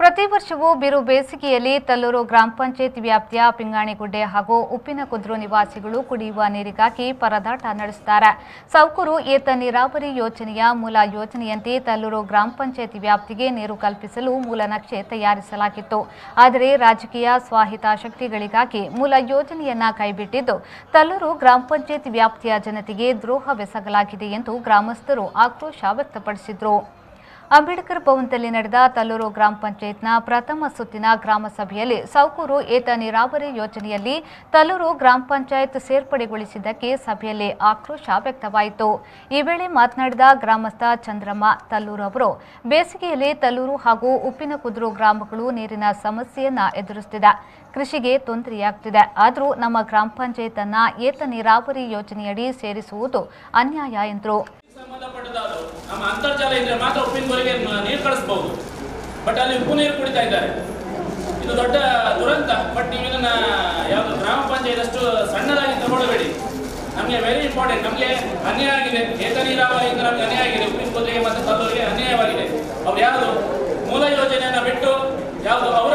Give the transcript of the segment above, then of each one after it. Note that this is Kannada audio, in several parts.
ಪ್ರತಿ ವರ್ಷವೂ ಬಿರು ಬೇಸಿಗೆಯಲ್ಲಿ ತಲ್ಲೂರು ಗ್ರಾಮ ಪಂಚಾಯತ್ ವ್ಯಾಪ್ತಿಯ ಪಿಂಗಾಣಿಗುಡ್ಡೆ ಹಾಗೂ ಉಪ್ಪಿನಕುದ್ರು ನಿವಾಸಿಗಳು ಕುಡಿಯುವ ನೀರಿಗಾಗಿ ಪರದಾಟ ನಡೆಸುತ್ತಾರೆ ಸೌಕೂರು ಏತ ನೀರಾವರಿ ಯೋಜನೆಯ ಮೂಲ ಯೋಜನೆಯಂತೆ ತಲ್ಲೂರು ಗ್ರಾಮ ಪಂಚಾಯತ್ ವ್ಯಾಪ್ತಿಗೆ ನೀರು ಕಲ್ಪಿಸಲು ಮೂಲ ನಕ್ಷೆ ತಯಾರಿಸಲಾಗಿತ್ತು ಆದರೆ ರಾಜಕೀಯ ಸ್ವಾಹಿತಾಸಕ್ತಿಗಳಿಗಾಗಿ ಮೂಲ ಯೋಜನೆಯನ್ನ ಕೈಬಿಟ್ಟಿದ್ದು ತಲ್ಲೂರು ಗ್ರಾಮ ಪಂಚಾಯತ್ ವ್ಯಾಪ್ತಿಯ ಜನತೆಗೆ ದ್ರೋಹವೆಸಗಲಾಗಿದೆ ಎಂದು ಗ್ರಾಮಸ್ಥರು ಆಕ್ರೋಶ ವ್ಯಕ್ತಪಡಿಸಿದರು ಅಂಬೇಡ್ಕರ್ ಭವನದಲ್ಲಿ ನಡೆದ ತಲ್ಲೂರು ಗ್ರಾಮ ಪಂಚಾಯತ್ನ ಪ್ರಥಮ ಸುತ್ತಿನ ಗ್ರಾಮ ಸಭೆಯಲ್ಲಿ ಸೌಕೂರು ಏತ ನೀರಾವರಿ ಯೋಜನೆಯಲ್ಲಿ ತಲ್ಲೂರು ಗ್ರಾಮ ಪಂಚಾಯತ್ ಸೇರ್ಪಡೆಗೊಳಿಸಿದ್ದಕ್ಕೆ ಸಭೆಯಲ್ಲಿ ಆಕ್ರೋಶ ವ್ಯಕ್ತವಾಯಿತು ಈ ವೇಳೆ ಮಾತನಾಡಿದ ಗ್ರಾಮಸ್ಥ ಚಂದ್ರಮ್ಮ ತಲ್ಲೂರು ಅವರು ಬೇಸಿಗೆಯಲ್ಲಿ ತಲ್ಲೂರು ಹಾಗೂ ಉಪ್ಪಿನಕುದ್ರು ಗ್ರಾಮಗಳು ನೀರಿನ ಸಮಸ್ಯೆಯನ್ನ ಎದುರಿಸುತ್ತಿದೆ ಕೃಷಿಗೆ ತೊಂದರೆಯಾಗ್ತಿದೆ ಆದರೂ ನಮ್ಮ ಗ್ರಾಮ ಪಂಚಾಯತ್ ಅನ್ನ ಏತ ನೀರಾವರಿ ಯೋಜನೆಯಡಿ ಸೇರಿಸುವುದು ಅನ್ಯಾಯ ಎಂದರು ಸಂಬಂಧಪಟ್ಟದ್ದು ನಮ್ಮ ಅಂತರ್ಜಾಲ ಇದ್ರೆ ಮಾತ್ರ ಉಪ್ಪಿನಗೊರೆಗೆ ನೀರು ಕಳಿಸ್ಬಹುದು ಬಟ್ ಅಲ್ಲಿ ಉಪ್ಪು ನೀರು ಕುಡಿತಾ ಇದ್ದಾರೆ ಇದು ದೊಡ್ಡ ದುರಂತ ಬಟ್ ನೀವು ಇದನ್ನ ಯಾವುದು ಗ್ರಾಮ ಪಂಚಾಯತ್ ಅಷ್ಟು ಸಣ್ಣದಾಗಿ ತಗೊಳ್ಳಬೇಡಿ ನಮಗೆ ವೆರಿ ಇಂಪಾರ್ಟೆಂಟ್ ನಮಗೆ ಅನ್ಯಾಯ ಆಗಿದೆ ಏತ ನೀರಾವರಿಯಿಂದ ನಮಗೆ ಅನ್ಯಾಯ ಆಗಿದೆ ಉಪ್ಪಿನ ಕುದುರೆಗೆ ಮತ್ತು ಕಲ್ಲೂರಿಗೆ ಅನ್ಯಾಯವಾಗಿದೆ ಅವ್ರು ಯಾವುದು ಮೂಲ ಯೋಜನೆಯನ್ನ ಬಿಟ್ಟು ಯಾವುದು ಅವರ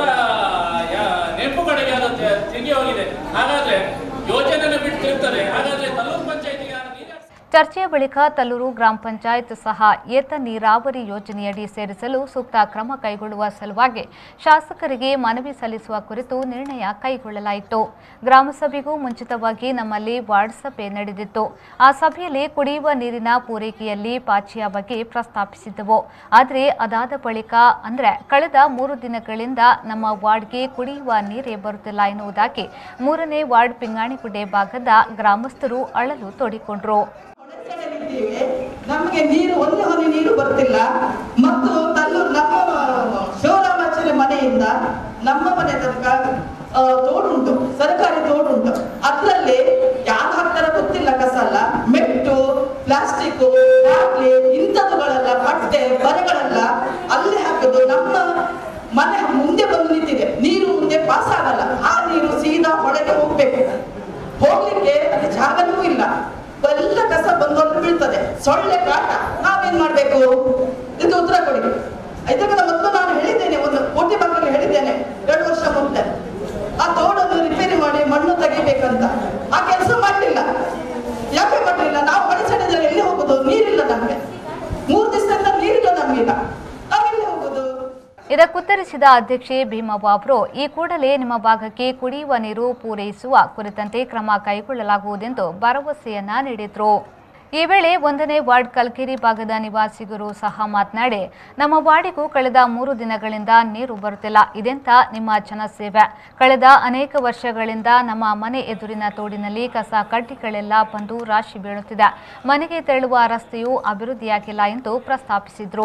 ನೆನಪು ಕಡೆಗೆ ಅದು ತಿ- ತಿರುಗಿ ಹೋಗಿದೆ ಹಾಗಾದ್ರೆ ಯೋಜನೆಯನ್ನು ಬಿಟ್ಟು ತಿರುಗ್ತಾರೆ ಹಾಗಾದ್ರೆ ತಾಲೂಕು ಪಂಚಾಯತಿಗೆ ನೀರು ಚರ್ಚೆಯ ಬಳಿಕ ತಲ್ಲೂರು ಗ್ರಾಮ ಪಂಚಾಯತ್ ಸಹ ಏತ ನೀರಾವರಿ ಯೋಜನೆಯಡಿ ಸೇರಿಸಲು ಸೂಕ್ತ ಕ್ರಮ ಕೈಗೊಳ್ಳುವ ಸಲುವಾಗಿ ಶಾಸಕರಿಗೆ ಮನವಿ ಸಲ್ಲಿಸುವ ಕುರಿತು ನಿರ್ಣಯ ಕೈಗೊಳ್ಳಲಾಯಿತು ಗ್ರಾಮಸಭೆಗೂ ಮುಂಚಿತವಾಗಿ ನಮ್ಮಲ್ಲಿ ವಾರ್ಡ್ ಸಭೆ ನಡೆದಿತ್ತು ಆ ಸಭೆಯಲ್ಲಿ ಕುಡಿಯುವ ನೀರಿನ ಪೂರೈಕೆಯಲ್ಲಿ ಪಾಚಿಯ ಬಗ್ಗೆ ಪ್ರಸ್ತಾಪಿಸಿದ್ದವು ಆದರೆ ಅದಾದ ಬಳಿಕ ಅಂದರೆ ಕಳೆದ ಮೂರು ದಿನಗಳಿಂದ ನಮ್ಮ ವಾರ್ಡ್ಗೆ ಕುಡಿಯುವ ನೀರೇ ಬರುತ್ತಿಲ್ಲ ಎನ್ನುವುದಾಗಿ ಮೂರನೇ ವಾರ್ಡ್ ಪಿಂಗಾಣಿಗುಡ್ಡೆ ಭಾಗದ ಗ್ರಾಮಸ್ಥರು ಅಳಲು ತೋಡಿಕೊಂಡರು ಇದ್ದೀವಿ ನಮಗೆ ನೀರು ಒಂದು ಹನಿ ನೀರು ಬರ್ತಿಲ್ಲ ಮತ್ತು ತಲ್ಲೂರು ನಮ್ಮ ಶಿವರಾಮಾಚಾರ್ಯ ಮನೆಯಿಂದ ನಮ್ಮ ಮನೆ ತನಕ ಆ, ತೋಡುಂಟು ಸರ್ಕಾರಿ ತೋಡುಂಟು ಅದರಲ್ಲಿ ಯಾರು ಹಾಕ್ತಾರ ಗೊತ್ತಿಲ್ಲ ಕಸ ಅಲ್ಲ ಮೆಟ್ಟು ಪ್ಲಾಸ್ಟಿಕ್ ಬಾಟ್ಲಿ ಇಂಥವುಗಳೆಲ್ಲ ಬಟ್ಟೆ ಬರೆಗಳೆಲ್ಲ ಅಲ್ಲಿ ಹಾಕೋದು ನಮ್ಮ ಮನೆ ಮುಂದೆ ಬಂದು ನಿಂತಿದೆ ನೀರು ಮುಂದೆ ಪಾಸ್ ಆಗಲ್ಲ ಆ ನೀರು ಸೀದಾ ಹೊಳೆಗೆ ಹೋಗ್ಬೇಕು ಹೋಗ್ಲಿಕ್ಕೆ ಅಲ್ಲಿ ಜಾಗನೂ ಇಲ್ಲ ಎಲ್ಲ ಕಸ ಬಂದೊಂದು ಬೀಳ್ತದೆ ಸೊಳ್ಳೆ ಕಾಟ ನಾವೇನ್ ಮಾಡ್ಬೇಕು ಇದು ಉತ್ತರ ಕೊಡಿ ಇದಕ್ಕೆ ಮೊದಲು ನಾನು ಹೇಳಿದ್ದೇನೆ ಒಂದು ಕೋಟಿ ಮಕ್ಕಳು ಹೇಳಿದ್ದೇನೆ ಎರಡು ವರ್ಷ ಮುಂದೆ ಆ ತೋಡನ್ನು ರಿಪೇರಿ ಮಾಡಿ ಮಣ್ಣು ತೆಗಿಬೇಕಂತ ಆ ಕೆಲಸ ಮಾಡಲಿಲ್ಲ ಯಾಕೆ ಮಾಡಲಿಲ್ಲ ನಾವು ಅಡಚಣೆದಲ್ಲಿ ಎಲ್ಲಿ ಹೋಗುದು ನೀರಿಲ್ಲ ನಮ್ಗೆ ಮೂರು ದಿವಸದಿಂದ ನೀರಿಲ್ಲ ನಮ್ಗೀಗ ನಾವೆಲ್ಲಿ ಹೋಗುದು ಇದಕ್ಕುತ್ತರಿಸಿದ ಅಧ್ಯಕ್ಷೆ ಭೀಮವ್ವ ಅವರು ಈ ಕೂಡಲೇ ನಿಮ್ಮ ಭಾಗಕ್ಕೆ ಕುಡಿಯುವ ನೀರು ಪೂರೈಸುವ ಕುರಿತಂತೆ ಕ್ರಮ ಕೈಗೊಳ್ಳಲಾಗುವುದೆಂದು ಭರವಸೆಯನ್ನ ನೀಡಿದರು ಈ ವೇಳೆ ಒಂದನೇ ವಾರ್ಡ್ ಕಲ್ಕೆರಿ ಭಾಗದ ನಿವಾಸಿಗರು ಸಹ ಮಾತನಾಡಿ ನಮ್ಮ ವಾರ್ಡಿಗೂ ಕಳೆದ ಮೂರು ದಿನಗಳಿಂದ ನೀರು ಬರುತ್ತಿಲ್ಲ ಇದೆಂತ ನಿಮ್ಮ ಜನಸೇವೆ ಕಳೆದ ಅನೇಕ ವರ್ಷಗಳಿಂದ ನಮ್ಮ ಮನೆ ಎದುರಿನ ತೋಡಿನಲ್ಲಿ ಕಸ ಕಡ್ಡಿಗಳೆಲ್ಲ ಬಂದು ರಾಶಿ ಬೀಳುತ್ತಿದೆ ಮನೆಗೆ ತೆರಳುವ ರಸ್ತೆಯೂ ಅಭಿವೃದ್ಧಿಯಾಗಿಲ್ಲ ಎಂದು ಪ್ರಸ್ತಾಪಿಸಿದರು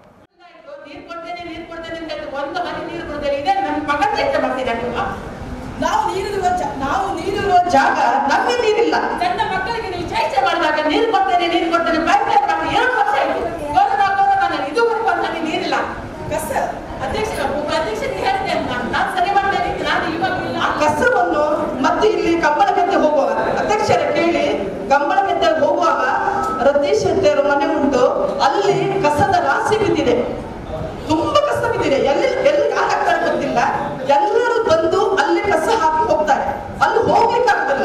ನೀರು ಕೊಡ್ತೇನೆ ನೀರು ಕೊಡ್ತೇನೆ ಅಂತ ಹೇಳಿ ಒಂದು ಹನಿ ನೀರು ಕೊಡ್ತೇನೆ ಇದೆ ನಮ್ಮ ಮಗ ಚರ್ಚೆ ಮಾಡ್ತಿದ್ದೆ ಅಲ್ವಾ? ನಾವು ನೀರಿರುವ ಜಾ- ನಾವು ನೀರಿರುವ ಜಾಗ ನಮಗೆ ನೀರಿಲ್ಲ ಸಣ್ಣ ಮಕ್ಕಳಿಗೆ ನೀವು ಚರ್ಚೆ ಮಾಡಿದಾಗ ನೀರು ಕೊಡ್ತೇನೆ ನೀರು ಕೊಡ್ತೇನೆ ಪೈಪ್ ಲೈನ್ ಮಾಡಿ ಎರಡು ವರ್ಷ ಆಯ್ತು ಗೌರವ ಗೌರವ ನಾನು ಇದುವರೆಗೂ ನನಗೆ ನೀರಿಲ್ಲ ಕಸ ಅಧ್ಯಕ್ಷ ಅಧ್ಯಕ್ಷರಿಗೆ ಹೇಳಿದೆ ನಾನು ನಾನು ಸರಿ ಮಾಡ್ತೇನೆ ನಾನು ಇವಾಗ ಇಲ್ಲ ಆ ಕಸವನ್ನು ಮತ್ತೆ ಇಲ್ಲಿ ಕಂಬಳ ಗೆದ್ದೆ ಹೋಗುವಾಗ ಅಧ್ಯಕ್ಷರ ಕೇಳಿ ಕಂಬಳ ಗೆದ್ದೆ ಹೋಗುವಾಗ ರತೀಶ್ ಶೆಟ್ಟಿಯವರು ಮನೆ ಉಂಟು ಅಲ್ಲಿ ಕಸದ ರಾಶಿ ಬಿದ್ದಿದೆ ತುಂಬಾ ಕಸ ಬಿದ್ದಿದೆ ಎಲ್ಲಿ ಎಲ್ಲಿ ಯಾರು ಹಾಕ್ತಾರೆ ಗೊತ್ತಿಲ್ಲ ಎಲ್ಲರೂ ಬಂದು ಅಲ್ಲಿ ಕಸ ಹಾಕಿ ಹೋಗ್ತಾರೆ ಅಲ್ಲಿ ಹೋಗ್ಲಿಕ್ಕೆ ಆಗ್ತಿಲ್ಲ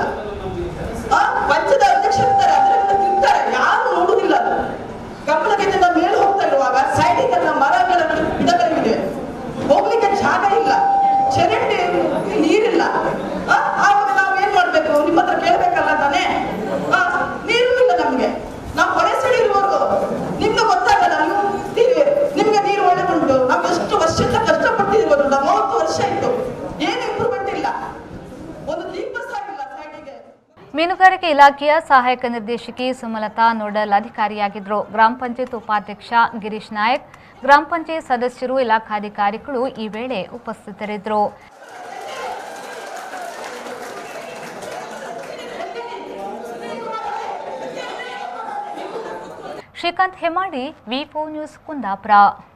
ಆ ಪಂಚದ ಅಧ್ಯಕ್ಷ ಇರ್ತಾರೆ ಅದರಿಂದ ತಿಂತಾರೆ ಯಾರು ನೋಡುದಿಲ್ಲ ಅದು ಕಂಬಳಗೆದ್ದ ಮೇಲೆ ಹೋಗ್ತಾ ಇರುವಾಗ ಸೈಡಿಗೆಲ್ಲ ಮರಗಳ ಗಿಡಗಳಿವೆ ಹೋಗ್ಲಿಕ್ಕೆ ಜಾಗ ಇಲ್ಲ ಚರಂಡಿ ನೀರಿಲ್ಲ ಆ, ಆವಾಗ ನಾವು ಏನ್ ಮಾಡ್ಬೇಕು ನಿಮ್ಮ ಹತ್ರ ಕೇಳ್ಬೇಕಲ್ಲ ತಾನೇ ಆ, ನೀರು ಇಲ್ಲ ನಮ್ಗೆ ನಾವು ಹೊಳೆ ಸೈಡ್ ಇರುವವರು ನಿಮ್ಗೆ ಗೊತ್ತಾಗಲ್ಲ ನೀವು ನೀರು- ನಿಮ್ಗೆ ನೀರು ಒಳ್ಳೆ ಉಂಟು ನಾವು ಎಷ್ಟು ವರ್ಷದಿಂದ ಕಷ್ಟಪಟ್ಟಿದ್ದೀವಿ ಗೊತ್ತುಂಟಾ? ಮೂವತ್ತು ವರ್ಷ ಆಯ್ತು ಏನು ಇಂಪ್ರೂವ್ಮೆಂಟ್ ಇಲ್ಲ ಒಂದು ದೀಪ ಸಹ ಇಲ್ಲ ಸೈಡಿಗೆ ಮೀನುಗಾರಿಕೆ ಇಲಾಖೆಯ ಸಹಾಯಕ ನಿರ್ದೇಶಕಿ ಸುಮಲತಾ ನೋಡಲ್ ಅಧಿಕಾರಿಯಾಗಿದ್ದರು ಗ್ರಾಮ ಪಂಚಾಯತ್ ಉಪಾಧ್ಯಕ್ಷ ಗಿರೀಶ್ ನಾಯಕ್ ಗ್ರಾಮ ಪಂಚಾಯತ್ ಸದಸ್ಯರು ಇಲಾಖಾಧಿಕಾರಿಗಳು ಈ ವೇಳೆ ಉಪಸ್ಥಿತರಿದ್ದರು ಶ್ರೀಕಾಂತ್ ಹೆಮಾಡಿ ವಿ ನ್ಯೂಸ್ ಕುಂದಾಪುರ